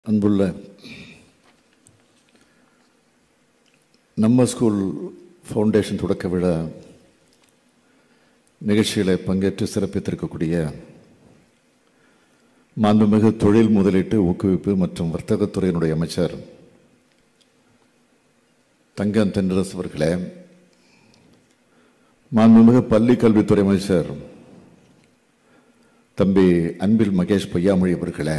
அன்புள்ள நம்ம school foundation தொடக்க விழா நிகழ்ச்சிகளை பங்கேற்று சிறப்பித்திருக்கக்கூடிய மாண்புமிகு தொழில் முதலீட்டு ஊக்குவிப்பு மற்றும் வர்த்தகத்துறையினுடைய அமைச்சர் தங்கம் தென்னரசு அவர்களே மாண்புமிகு பள்ளி கல்வித்துறை அமைச்சர் தம்பி அன்பில் மகேஷ் பொய்யாமொழி அவர்களே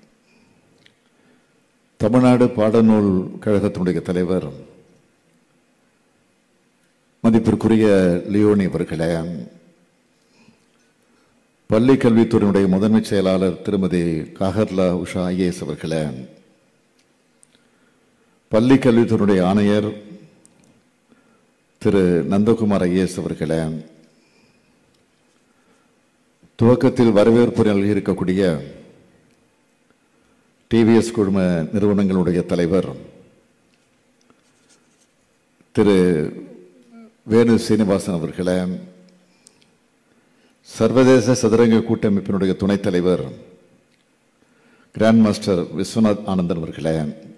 தமிழ்நாடு பாடநூல் கழகத்தினுடைய தலைவர் மதிப்பிற்குரிய லியோனி அவர்களே பள்ளி கல்வித்துறையினுடைய முதன்மை செயலாளர் திருமதி காகர்லா உஷா ஐஏஎஸ் அவர்களே பள்ளி கல்வித்துறையினுடைய ஆணையர் திரு நந்தகுமார் ஐஏஎஸ் அவர்களே துவக்கத்தில் வரவேற்பு இருக்கக்கூடிய டிவிஎஸ் குழும நிறுவனங்களுடைய தலைவர் திரு வேணு சீனிவாசன் அவர்களே சர்வதேச சதுரங்க கூட்டமைப்பினுடைய துணைத் தலைவர் கிராண்ட் மாஸ்டர் விஸ்வநாத் ஆனந்தன் அவர்களே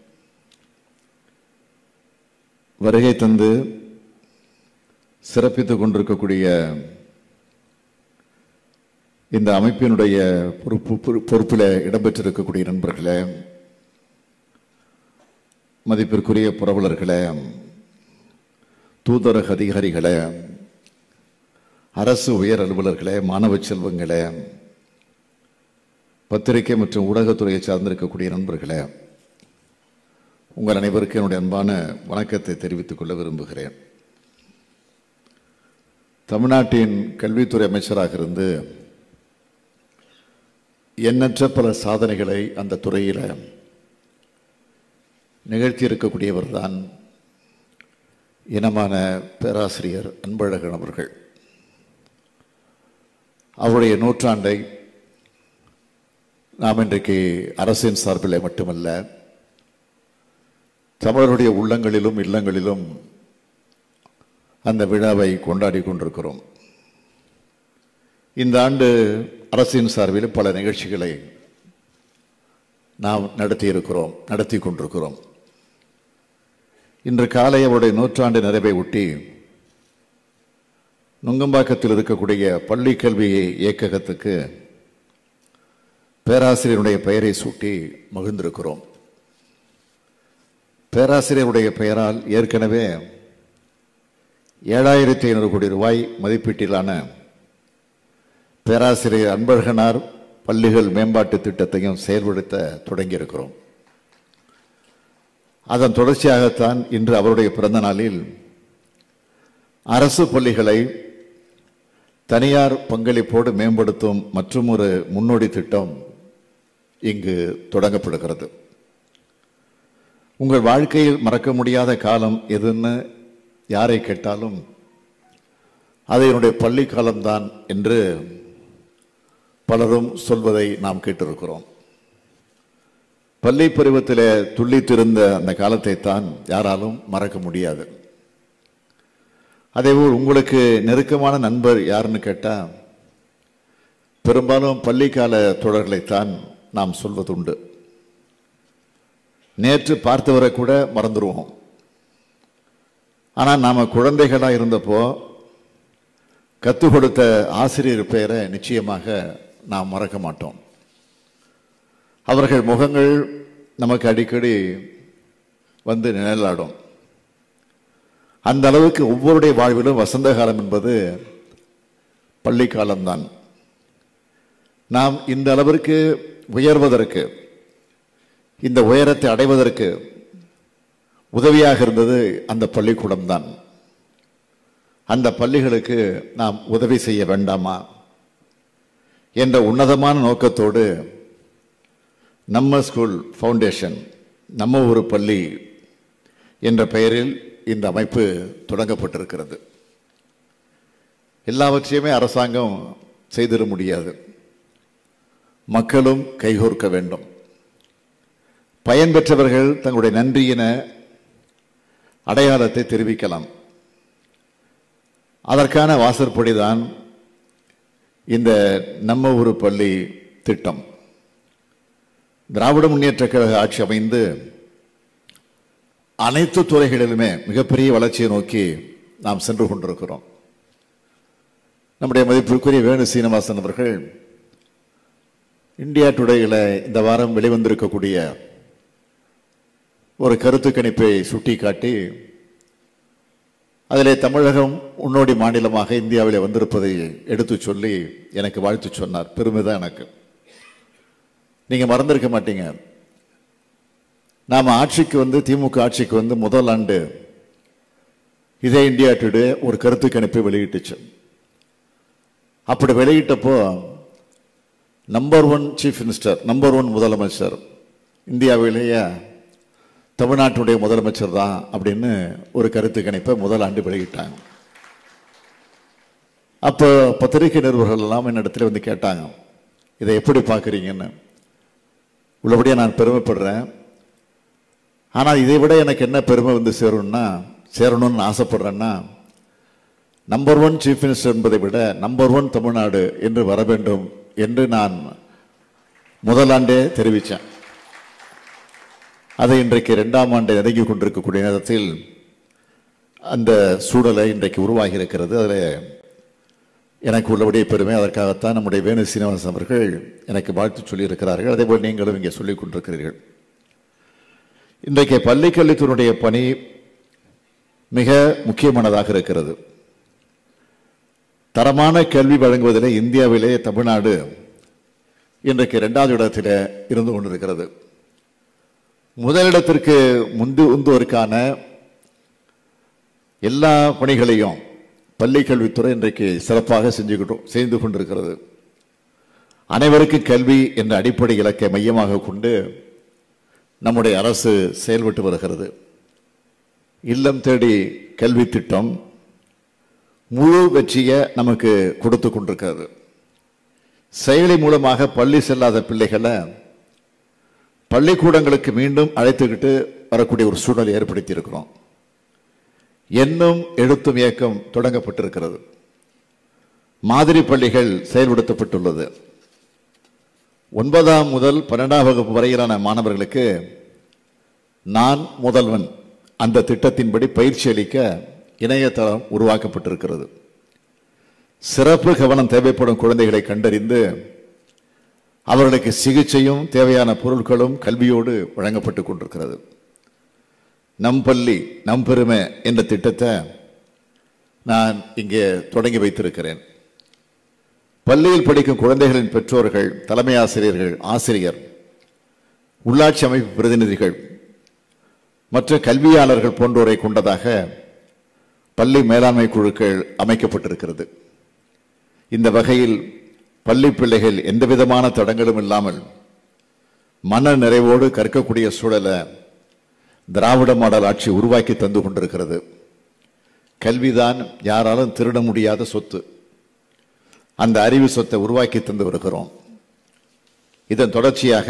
வருகை தந்து சிறப்பித்துக் கொண்டிருக்கக்கூடிய இந்த அமைப்பினுடைய பொறுப்பு பொறு- பொறுப்பில் இடம்பெற்றிருக்கக்கூடிய நண்பர்களே மதிப்பிற்குரிய புரவலர்களே தூதரக அதிகாரிகளே அரசு உயர் அலுவலர்களே மாணவ செல்வங்களே பத்திரிகை மற்றும் ஊடகத்துறையை சார்ந்திருக்கக்கூடிய நண்பர்களே உங்கள் அனைவருக்கும் என்னுடைய அன்பான வணக்கத்தை தெரிவித்துக் கொள்ள விரும்புகிறேன் தமிழ்நாட்டின் கல்வித்துறை அமைச்சராக இருந்து எண்ணற்ற பல சாதனைகளை அந்த துறையில் நிகழ்த்தி இருக்கக்கூடியவர் தான் இனமான பேராசிரியர் அன்பழகன் அவர்கள் அவருடைய நூற்றாண்டை நாம் இன்றைக்கு அரசின் சார்பில் மட்டுமல்ல தமிழருடைய உள்ளங்களிலும் இல்லங்களிலும் அந்த விழாவை கொண்டாடி கொண்டிருக்கிறோம் இந்த ஆண்டு அரசின் சார்பில் பல நிகழ்ச்சிகளை நாம் நடத்தியிருக்கிறோம் நடத்தி கொண்டிருக்கிறோம் இன்று காலை அவருடைய நூற்றாண்டு நிறைவை ஒட்டி நுங்கம்பாக்கத்தில் இருக்கக்கூடிய பள்ளி கல்வி இயக்ககத்துக்கு பேராசிரியருடைய பெயரை சூட்டி மகிழ்ந்திருக்கிறோம் பேராசிரியருடைய பெயரால் ஏற்கனவே ஏழாயிரத்தி ஐநூறு கோடி ரூபாய் மதிப்பீட்டிலான பேராசிரியர் அன்பழகனார் பள்ளிகள் மேம்பாட்டு திட்டத்தையும் செயல்படுத்த தொடங்கியிருக்கிறோம் அதன் தொடர்ச்சியாகத்தான் இன்று அவருடைய பிறந்த நாளில் அரசு பள்ளிகளை தனியார் பங்களிப்போடு மேம்படுத்தும் மற்றும் ஒரு முன்னோடி திட்டம் இங்கு தொடங்கப்படுகிறது உங்கள் வாழ்க்கையில் மறக்க முடியாத காலம் எதுன்னு யாரை கேட்டாலும் அது என்னுடைய பள்ளி காலம்தான் என்று பலரும் சொல்வதை நாம் கேட்டிருக்கிறோம் பள்ளி பருவத்தில் துள்ளித்திருந்த அந்த காலத்தை தான் யாராலும் மறக்க முடியாது அதேபோல் உங்களுக்கு நெருக்கமான நண்பர் யாருன்னு கேட்டால் பெரும்பாலும் பள்ளிக்கால தொடர்களைத்தான் நாம் சொல்வதுண்டு நேற்று பார்த்தவரை கூட மறந்துடுவோம் ஆனால் நாம் குழந்தைகளாக இருந்தப்போ கற்றுக் கொடுத்த ஆசிரியர் பெயரை நிச்சயமாக நாம் மறக்க மாட்டோம் அவர்கள் முகங்கள் நமக்கு அடிக்கடி வந்து நிழலாடும் அந்த அளவுக்கு ஒவ்வொருடைய வாழ்விலும் வசந்த காலம் என்பது பள்ளி காலம்தான் நாம் இந்த அளவிற்கு உயர்வதற்கு இந்த உயரத்தை அடைவதற்கு உதவியாக இருந்தது அந்த பள்ளிக்கூடம்தான் அந்த பள்ளிகளுக்கு நாம் உதவி செய்ய வேண்டாமா என்ற உன்னதமான நோக்கத்தோடு நம்ம ஸ்கூல் ஃபவுண்டேஷன் நம்ம ஒரு பள்ளி என்ற பெயரில் இந்த அமைப்பு தொடங்கப்பட்டிருக்கிறது எல்லாவற்றையுமே அரசாங்கம் செய்திட முடியாது மக்களும் கைகோர்க்க வேண்டும் பயன் பெற்றவர்கள் தங்களுடைய நன்றியின அடையாளத்தை தெரிவிக்கலாம் அதற்கான வாசற்படிதான் இந்த நம்ம ஒரு பள்ளி திட்டம் திராவிட முன்னேற்ற கழக ஆட்சி அமைந்து அனைத்து துறைகளிலுமே மிகப்பெரிய வளர்ச்சியை நோக்கி நாம் சென்று கொண்டிருக்கிறோம் நம்முடைய மதிப்பிற்குரிய வேணு சீனிவாசன் அவர்கள் இந்தியா டுடேயில் இந்த வாரம் வெளிவந்திருக்கக்கூடிய ஒரு கருத்து கணிப்பை சுட்டிக்காட்டி அதிலே தமிழகம் முன்னோடி மாநிலமாக இந்தியாவிலே வந்திருப்பதை எடுத்து சொல்லி எனக்கு வாழ்த்து சொன்னார் பெருமை தான் எனக்கு நீங்க மறந்திருக்க மாட்டீங்க நாம ஆட்சிக்கு வந்து திமுக ஆட்சிக்கு வந்து முதல் ஆண்டு இதே இந்தியா டுடே ஒரு கருத்து கணிப்பை வெளியிட்டுச்சு அப்படி வெளியிட்டப்போ number one chief minister number one முதலமைச்சர் இந்தியாவிலேயே தமிழ்நாட்டுடைய முதலமைச்சர் தான் அப்படின்னு ஒரு கருத்து கணிப்பை முதல் ஆண்டு வெளியிட்டாங்க அப்போ பத்திரிகை நிருபர்கள் எல்லாம் என்னிடத்துல வந்து கேட்டாங்க இதை எப்படி பார்க்குறீங்கன்னு உள்ளபடியாக நான் பெருமைப்படுறேன் ஆனால் இதை விட எனக்கு என்ன பெருமை வந்து சேரும்னா சேரணும்னு ஆசைப்படுறேன்னா நம்பர் ஒன் சீஃப் மினிஸ்டர் என்பதை விட நம்பர் ஒன் தமிழ்நாடு என்று வர வேண்டும் என்று நான் முதலாண்டே தெரிவித்தேன் அதை இன்றைக்கு இரண்டாம் ஆண்டை நெருங்கி கொண்டிருக்கக்கூடிய நேரத்தில் அந்த சூழலை இன்றைக்கு உருவாகி இருக்கிறது அதில் எனக்கு உள்ளபடியே பெருமை அதற்காகத்தான் நம்முடைய வேணு சீனிவாசன் அவர்கள் எனக்கு வாழ்த்து சொல்லியிருக்கிறார்கள் அதேபோல் நீங்களும் இங்கே சொல்லிக் கொண்டிருக்கிறீர்கள் இன்றைக்கு பள்ளிக்கல்வித்துறையுடைய பணி மிக முக்கியமானதாக இருக்கிறது தரமான கல்வி வழங்குவதிலே இந்தியாவிலே தமிழ்நாடு இன்றைக்கு இரண்டாவது இடத்தில் இருந்து கொண்டிருக்கிறது முதலிடத்திற்கு முந்து உந்துவதற்கான எல்லா பணிகளையும் பள்ளி கல்வித்துறை இன்றைக்கு சிறப்பாக செஞ்சு செய்து கொண்டிருக்கிறது அனைவருக்கும் கல்வி என்ற அடிப்படை இலக்கை மையமாக கொண்டு நம்முடைய அரசு செயல்பட்டு வருகிறது இல்லம் தேடி கல்வி திட்டம் முழு வெற்றியை நமக்கு கொடுத்து கொண்டிருக்கிறது செயலி மூலமாக பள்ளி செல்லாத பிள்ளைகளை பள்ளிக்கூடங்களுக்கு மீண்டும் அழைத்துக்கிட்டு வரக்கூடிய ஒரு சூழலை ஏற்படுத்தி இருக்கிறோம் எண்ணும் எழுத்தும் இயக்கம் தொடங்கப்பட்டிருக்கிறது மாதிரி பள்ளிகள் செயல்படுத்தப்பட்டுள்ளது ஒன்பதாம் முதல் பன்னெண்டாம் வகுப்பு வரையிலான மாணவர்களுக்கு நான் முதல்வன் அந்த திட்டத்தின்படி பயிற்சி அளிக்க இணையதளம் உருவாக்கப்பட்டிருக்கிறது சிறப்பு கவனம் தேவைப்படும் குழந்தைகளை கண்டறிந்து அவர்களுக்கு சிகிச்சையும் தேவையான பொருட்களும் கல்வியோடு வழங்கப்பட்டு கொண்டிருக்கிறது நம் பள்ளி நம் பெருமை என்ற திட்டத்தை நான் இங்கே தொடங்கி வைத்திருக்கிறேன் பள்ளியில் படிக்கும் குழந்தைகளின் பெற்றோர்கள் தலைமை ஆசிரியர்கள் ஆசிரியர் உள்ளாட்சி அமைப்பு பிரதிநிதிகள் மற்ற கல்வியாளர்கள் போன்றோரை கொண்டதாக பள்ளி மேலாண்மை குழுக்கள் அமைக்கப்பட்டிருக்கிறது இந்த வகையில் பள்ளி பிள்ளைகள் எந்த விதமான தடங்களும் இல்லாமல் மன நிறைவோடு கற்கக்கூடிய சூழலை திராவிட மாடல் ஆட்சி உருவாக்கி தந்து கொண்டிருக்கிறது கல்விதான் யாராலும் திருட முடியாத சொத்து அந்த அறிவு சொத்தை உருவாக்கி தந்து வருகிறோம் இதன் தொடர்ச்சியாக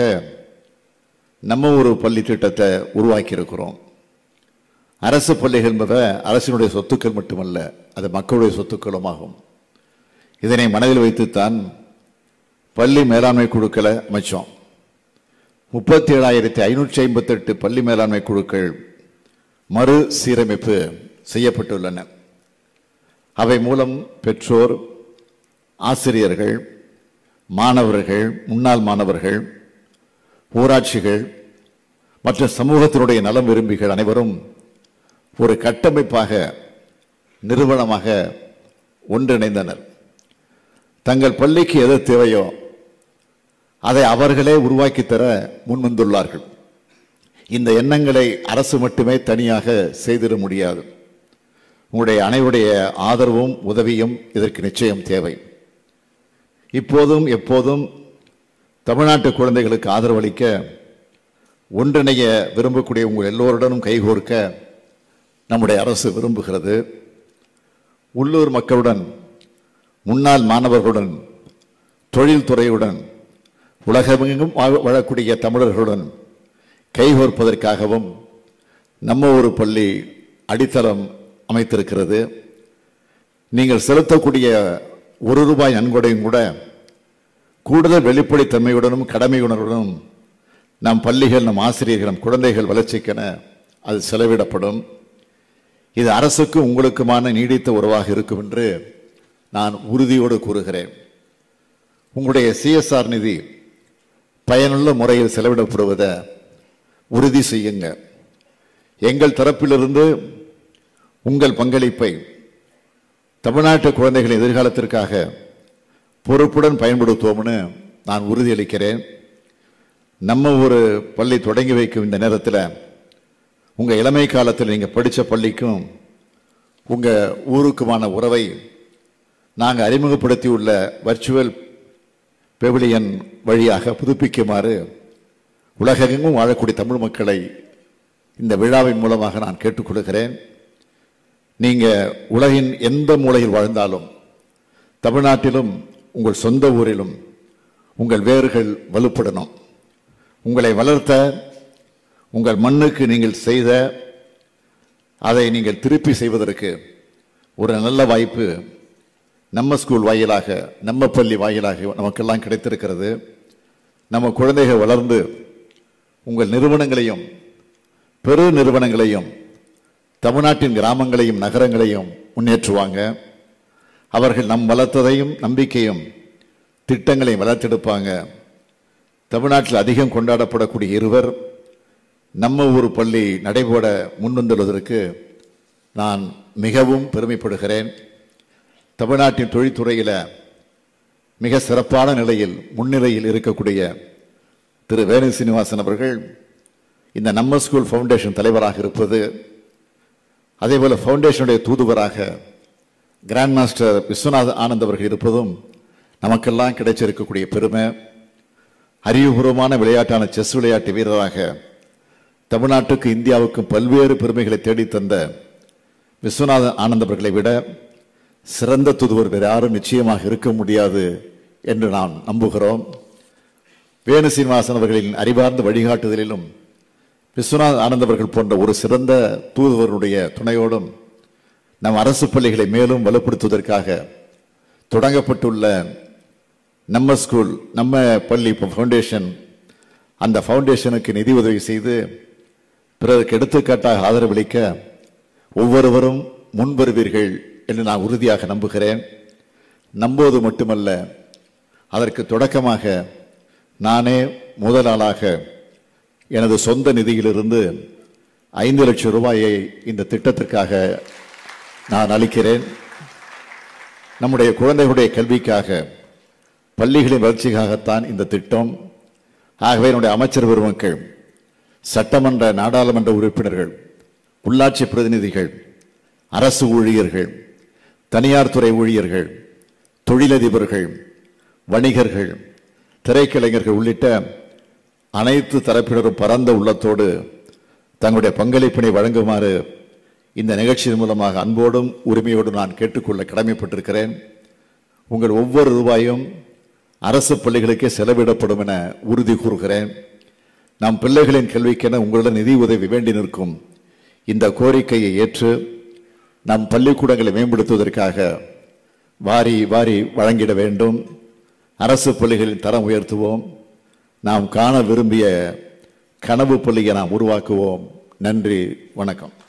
நம்ம ஒரு பள்ளி திட்டத்தை உருவாக்கி இருக்கிறோம் அரசு பள்ளிகள் என்பதை அரசினுடைய சொத்துக்கள் மட்டுமல்ல அது மக்களுடைய சொத்துக்களும் ஆகும் இதனை மனதில் வைத்துத்தான் பள்ளி மேலாண்மை குழுக்களை அமைச்சோம் முப்பத்தி ஏழாயிரத்தி ஐநூற்றி ஐம்பத்தெட்டு பள்ளி மேலாண்மை குழுக்கள் மறு சீரமைப்பு செய்யப்பட்டுள்ளன அவை மூலம் பெற்றோர் ஆசிரியர்கள் மாணவர்கள் முன்னாள் மாணவர்கள் ஊராட்சிகள் மற்ற சமூகத்தினுடைய நலம் விரும்பிகள் அனைவரும் ஒரு கட்டமைப்பாக நிறுவனமாக ஒன்றிணைந்தனர் தங்கள் பள்ளிக்கு எது தேவையோ அதை அவர்களே உருவாக்கி தர முன்வந்துள்ளார்கள் இந்த எண்ணங்களை அரசு மட்டுமே தனியாக செய்திட முடியாது உங்களுடைய அனைவருடைய ஆதரவும் உதவியும் இதற்கு நிச்சயம் தேவை இப்போதும் எப்போதும் தமிழ்நாட்டு குழந்தைகளுக்கு ஆதரவளிக்க ஒன்றிணைய விரும்பக்கூடிய உங்கள் எல்லோருடனும் கைகோர்க்க நம்முடைய அரசு விரும்புகிறது உள்ளூர் மக்களுடன் முன்னாள் மாணவர்களுடன் தொழில்துறையுடன் உலகமெங்கும் வாழ- வாழக்கூடிய தமிழர்களுடன் கைகோர்ப்பதற்காகவும் நம்ம ஒரு பள்ளி அடித்தளம் அமைத்திருக்கிறது நீங்கள் செலுத்தக்கூடிய ஒரு ரூபாய் நன்கொடையும் கூட கூடுதல் வெளிப்படைத்தன்மையுடனும் கடமை உணர்வுடனும் நம் பள்ளிகள் நம் ஆசிரியர்கள் நம் குழந்தைகள் வளர்ச்சிக்கென அது செலவிடப்படும் இது அரசுக்கும் உங்களுக்குமான நீடித்த உறவாக இருக்கும் என்று நான் உறுதியோடு கூறுகிறேன் உங்களுடைய சிஎஸ்ஆர் நிதி பயனுள்ள முறையில் செலவிடப்படுவதை உறுதி செய்யுங்க எங்கள் தரப்பிலிருந்து உங்கள் பங்களிப்பை தமிழ்நாட்டு குழந்தைகளின் எதிர்காலத்திற்காக பொறுப்புடன் பயன்படுத்துவோம்னு நான் உறுதியளிக்கிறேன் நம்ம ஒரு பள்ளி தொடங்கி வைக்கும் இந்த நேரத்தில் உங்கள் இளமை காலத்தில் நீங்கள் படித்த பள்ளிக்கும் உங்கள் ஊருக்குமான உறவை நாங்கள் அறிமுகப்படுத்தியுள்ள வர்ச்சுவல் பெவிலியன் வழியாக புதுப்பிக்குமாறு உலகெங்கும் வாழக்கூடிய தமிழ் மக்களை இந்த விழாவின் மூலமாக நான் கேட்டுக்கொள்கிறேன் நீங்க உலகின் எந்த மூலையில் வாழ்ந்தாலும் தமிழ்நாட்டிலும் உங்கள் சொந்த ஊரிலும் உங்கள் வேர்கள் வலுப்படணும் உங்களை வளர்த்த உங்கள் மண்ணுக்கு நீங்கள் செய்த அதை நீங்கள் திருப்பி செய்வதற்கு ஒரு நல்ல வாய்ப்பு நம்ம ஸ்கூல் வாயிலாக நம்ம பள்ளி வாயிலாக நமக்கெல்லாம் கிடைத்திருக்கிறது நம்ம குழந்தைகள் வளர்ந்து உங்கள் நிறுவனங்களையும் பெரு நிறுவனங்களையும் தமிழ்நாட்டின் கிராமங்களையும் நகரங்களையும் முன்னேற்றுவாங்க அவர்கள் நம் வளர்த்ததையும் நம்பிக்கையும் திட்டங்களையும் வளர்த்தெடுப்பாங்க தமிழ்நாட்டில் அதிகம் கொண்டாடப்படக்கூடிய இருவர் நம்ம ஊர் பள்ளி நடைபோட முன்வந்துள்ளதற்கு நான் மிகவும் பெருமைப்படுகிறேன் தமிழ்நாட்டின் தொழில்துறையில் மிக சிறப்பான நிலையில் முன்னிலையில் இருக்கக்கூடிய திரு வேணு சீனிவாசன் அவர்கள் இந்த நம்ம ஸ்கூல் ஃபவுண்டேஷன் தலைவராக இருப்பது அதே போல ஃபவுண்டேஷனுடைய தூதுவராக கிராண்ட் மாஸ்டர் விஸ்வநாத் ஆனந்த் அவர்கள் இருப்பதும் நமக்கெல்லாம் கிடைச்சிருக்கக்கூடிய பெருமை அறிவுபூர்வமான விளையாட்டான செஸ் விளையாட்டு வீரராக தமிழ்நாட்டுக்கு இந்தியாவுக்கும் பல்வேறு பெருமைகளை தேடித் தந்த விஸ்வநாத ஆனந்த் அவர்களை விட சிறந்த தூதுவர் வேறு யாரும் நிச்சயமாக இருக்க முடியாது என்று நாம் நம்புகிறோம் வேணு சீனிவாசன் அவர்களின் அறிவார்ந்த வழிகாட்டுதலிலும் விஸ்வநாத் ஆனந்த் அவர்கள் போன்ற ஒரு சிறந்த தூதுவருடைய துணையோடும் நம் அரசு பள்ளிகளை மேலும் வலுப்படுத்துவதற்காக தொடங்கப்பட்டுள்ள நம்ம ஸ்கூல் நம்ம பள்ளி ஃபவுண்டேஷன் அந்த ஃபவுண்டேஷனுக்கு நிதி உதவி செய்து பிறருக்கு எடுத்துக்காட்டாக ஆதரவளிக்க ஒவ்வொருவரும் முன்வருவீர்கள் என்று நான் உறுதியாக நம்புகிறேன் நம்புவது மட்டுமல்ல அதற்கு தொடக்கமாக நானே முதல் ஆளாக எனது சொந்த நிதியிலிருந்து ஐந்து லட்சம் ரூபாயை இந்த திட்டத்திற்காக நான் அளிக்கிறேன் நம்முடைய குழந்தைகளுடைய கல்விக்காக பள்ளிகளின் வளர்ச்சிக்காகத்தான் இந்த திட்டம் ஆகவே என்னுடைய அமைச்சர் பெருமக்கள் சட்டமன்ற நாடாளுமன்ற உறுப்பினர்கள் உள்ளாட்சி பிரதிநிதிகள் அரசு ஊழியர்கள் தனியார் துறை ஊழியர்கள் தொழிலதிபர்கள் வணிகர்கள் திரைக்கலைஞர்கள் உள்ளிட்ட அனைத்து தரப்பினரும் பரந்த உள்ளத்தோடு தங்களுடைய பங்களிப்பினை வழங்குமாறு இந்த நிகழ்ச்சியின் மூலமாக அன்போடும் உரிமையோடும் நான் கேட்டுக்கொள்ள கடமைப்பட்டிருக்கிறேன் உங்கள் ஒவ்வொரு ரூபாயும் அரசு பள்ளிகளுக்கே செலவிடப்படும் என உறுதி கூறுகிறேன் நம் பிள்ளைகளின் கல்விக்கென உங்களிடம் நிதி உதவி வேண்டி நிற்கும் இந்த கோரிக்கையை ஏற்று நம் பள்ளிக்கூடங்களை மேம்படுத்துவதற்காக வாரி வாரி வழங்கிட வேண்டும் அரசு பள்ளிகளின் தரம் உயர்த்துவோம் நாம் காண விரும்பிய கனவு பள்ளியை நாம் உருவாக்குவோம் நன்றி வணக்கம்